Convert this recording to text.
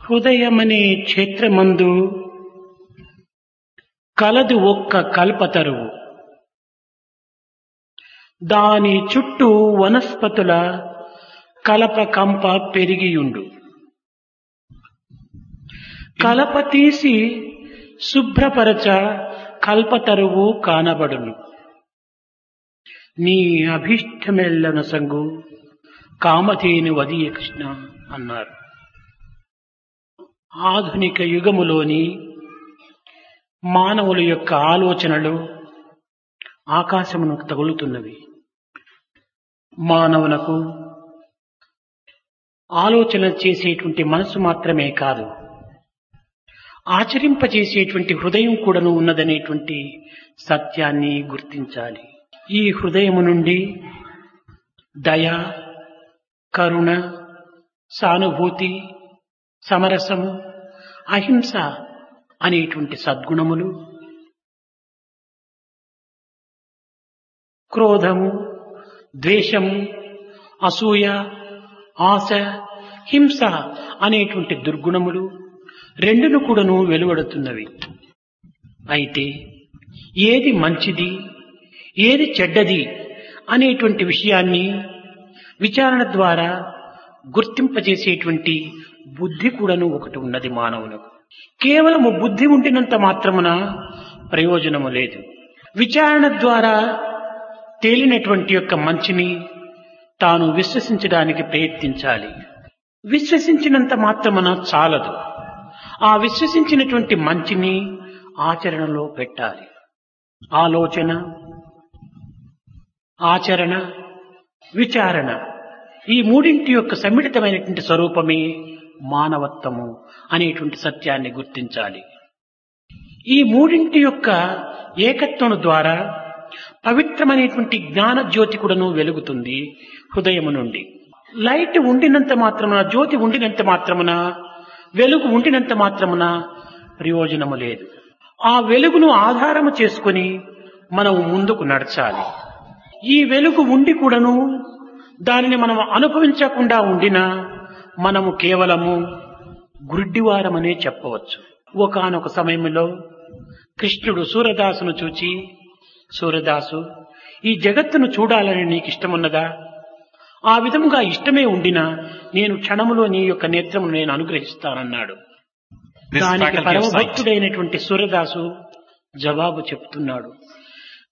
హృదయమనే క్షేత్రమందు కలదు ఒక్క కల్పతరువు దాని చుట్టూ వనస్పతుల కలప కంప పెరిగియుండు కలప తీసి శుభ్రపరచ కల్పతరువు కానబడును నీ అభీష్టమెల్లన సంగు కామధేను వదియ కృష్ణ అన్నారు ఆధునిక యుగములోని మానవుల యొక్క ఆలోచనలు ఆకాశమునకు తగులుతున్నవి మానవులకు ఆలోచన చేసేటువంటి మనసు మాత్రమే కాదు ఆచరింపజేసేటువంటి హృదయం కూడాను ఉన్నదనేటువంటి సత్యాన్ని గుర్తించాలి ఈ హృదయము నుండి దయ కరుణ సానుభూతి సమరసము అహింస అనేటువంటి సద్గుణములు క్రోధము ద్వేషము అసూయ ఆశ హింస అనేటువంటి దుర్గుణములు రెండును కూడాను వెలువడుతున్నవి అయితే ఏది మంచిది ఏది చెడ్డది అనేటువంటి విషయాన్ని విచారణ ద్వారా గుర్తింపజేసేటువంటి బుద్ధి కూడాను ఒకటి ఉన్నది మానవులకు కేవలము బుద్ధి ఉండినంత మాత్రమున ప్రయోజనము లేదు విచారణ ద్వారా తేలినటువంటి యొక్క మంచిని తాను విశ్వసించడానికి ప్రయత్నించాలి విశ్వసించినంత మాత్రమున చాలదు ఆ విశ్వసించినటువంటి మంచిని ఆచరణలో పెట్టాలి ఆలోచన ఆచరణ విచారణ ఈ మూడింటి యొక్క సమ్మిళితమైనటువంటి స్వరూపమే మానవత్వము అనేటువంటి సత్యాన్ని గుర్తించాలి ఈ మూడింటి యొక్క ఏకత్వం ద్వారా పవిత్రమైనటువంటి జ్ఞాన జ్యోతి కూడాను వెలుగుతుంది హృదయము నుండి లైట్ ఉండినంత మాత్రమున జ్యోతి ఉండినంత మాత్రమున వెలుగు ఉండినంత మాత్రమున ప్రయోజనము లేదు ఆ వెలుగును ఆధారము చేసుకుని మనం ముందుకు నడచాలి ఈ వెలుగు ఉండి కూడాను దానిని మనం అనుభవించకుండా ఉండినా మనము కేవలము గుడ్డివారమనే చెప్పవచ్చు ఒకనొక సమయంలో కృష్ణుడు సూరదాసును చూచి సూరదాసు ఈ జగత్తును చూడాలని నీకు ఇష్టమున్నదా ఆ విధముగా ఇష్టమే ఉండినా నేను క్షణములో నీ యొక్క నేత్రము నేను అనుగ్రహిస్తానన్నాడు This దానికి faculty of sight. పరమభక్తుడైనటువంటి సూరదాసు జవాబు చెప్తున్నాడు